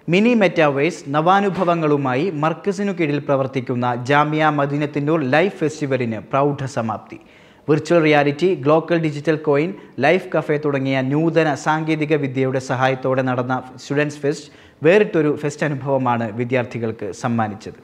mini metaverse നവാനുഭവങ്ങളുമായി മർക്കസിനു കീഴിൽ പ്രവർത്തിക്കുന്ന ജാമിയ മദീനത്തിനൂർ ലൈഫ് ഫെസ്റ്റിവലിന് പ്രൗഢസമാപ്തി virtual reality glocal digital coin life cafe തുടങ്ങിയ നൂതന സാങ്കേതിക വിദ്യയുടെ സഹായത്തോടെ നടന്ന സ്റ്റുഡൻസ് ഫെസ്റ്റ് വേറിട്ടൊരു ഫെസ്റ്റ് അനുഭവമാണ് വിദ്യാർത്ഥികൾക്ക് സമ്മാനിച്ചത്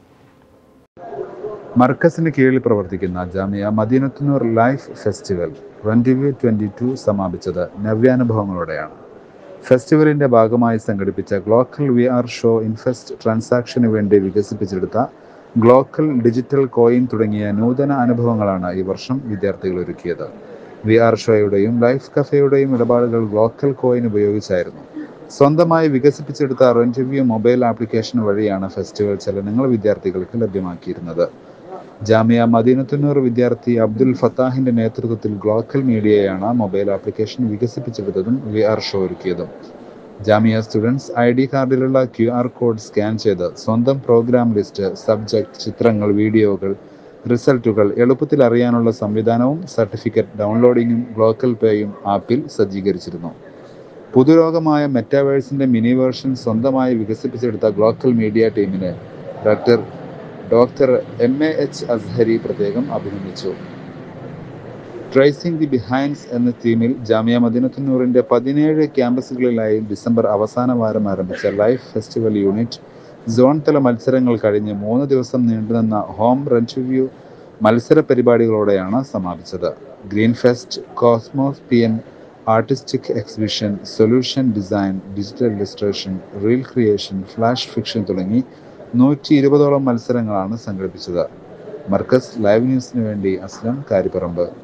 മർക്കസിന് കീഴിൽ പ്രവർത്തിക്കുന്ന Jamia Madeenathunnoor life festival twenty twenty two സമാപിച്ചത് നവ്യാനുഭവങ്ങളോടെയാണ് ഫെസ്റ്റിവലിന്റെ ഭാഗമായി സംഘടിപ്പിച്ച ഗ്ലോക്കൽ വി ആർ ഷോ ഇൻഫെസ്റ്റ് ട്രാൻസാക്ഷന് വേണ്ടി വികസിപ്പിച്ചെടുത്ത ഗ്ലോക്കൽ ഡിജിറ്റൽ കോയിൻ തുടങ്ങിയ നൂതന അനുഭവങ്ങളാണ് ഈ വർഷം വിദ്യാർത്ഥികൾ ഒരുക്കിയത് വി ആർ ഷോയുടെയും ലൈഫ് കഫേയുടെയും ഇടപാടുകൾ ഗ്ലോക്കൽ കോയിൻ ഉപയോഗിച്ചായിരുന്നു സ്വന്തമായി വികസിപ്പിച്ചെടുത്ത റെന്റിവ്യൂ മൊബൈൽ ആപ്ലിക്കേഷൻ വഴിയാണ് ഫെസ്റ്റിവൽ ചലനങ്ങൾ വിദ്യാർത്ഥികൾക്ക് ലഭ്യമാക്കിയിരുന്നത് ജാമിയ മദീനത്തുന്നൂർ വിദ്യാർത്ഥി അബ്ദുൽ ഫത്താഹിന്റെ നേതൃത്വത്തിൽ ഗ്ലോക്കൽ മീഡിയയാണ് മൊബൈൽ ആപ്ലിക്കേഷൻ വികസിപ്പിച്ചെടുത്തതും വി ആർ ഷോ ഒരുക്കിയതും ജാമിയ സ്റ്റുഡൻസ് ഐ ഡി കാർഡിലുള്ള ക്യു ആർ കോഡ് സ്കാൻ ചെയ്ത് സ്വന്തം പ്രോഗ്രാം ലിസ്റ്റ് സബ്ജക്ട് ചിത്രങ്ങൾ വീഡിയോകൾ റിസൾട്ടുകൾ എളുപ്പത്തിൽ അറിയാനുള്ള സംവിധാനവും സർട്ടിഫിക്കറ്റ് ഡൗൺലോഡിങ്ങും ഗ്ലോക്കൽ പേയും ആപ്പിൽ സജ്ജീകരിച്ചിരുന്നു പുതുരോഗമായ മെറ്റാവേഴ്സിന്റെ മിനി വേർഷൻ സ്വന്തമായി വികസിപ്പിച്ചെടുത്ത ഗ്ലോക്കൽ മീഡിയ ടീമിനെ doctor doctor M A H Azhari പ്രത്യേകം അഭിനന്ദിച്ചു ട്രേസിംഗ് ദി ബിഹൈൻഡ്സ് എന്ന തീമിൽ ജാമിയ മദീനത്തുന്നൂറിന്റെ പതിനേഴ് ക്യാമ്പസുകളിലായി ഡിസംബർ അവസാന വാരം ആരംഭിച്ച ലൈഫ് ഫെസ്റ്റിവൽ യൂണിറ്റ് സോൺ തല മത്സരങ്ങൾ കഴിഞ്ഞ് മൂന്ന് ദിവസം നീണ്ടുനിന്ന ഹോം റെൻറിവ്യൂ മത്സര പരിപാടികളോടെയാണ് സമാപിച്ചത് green fest cosmos P N artistic exhibition solution design digital illustration reel creation flash fiction തുടങ്ങി നൂറ്റി ഇരുപതോളം മത്സരങ്ങളാണ് സംഘടിപ്പിച്ചത് മർക്കസ് ലൈവ് ന്യൂസിന് വേണ്ടി അസ്ലം കാരിപ്പറമ്പ്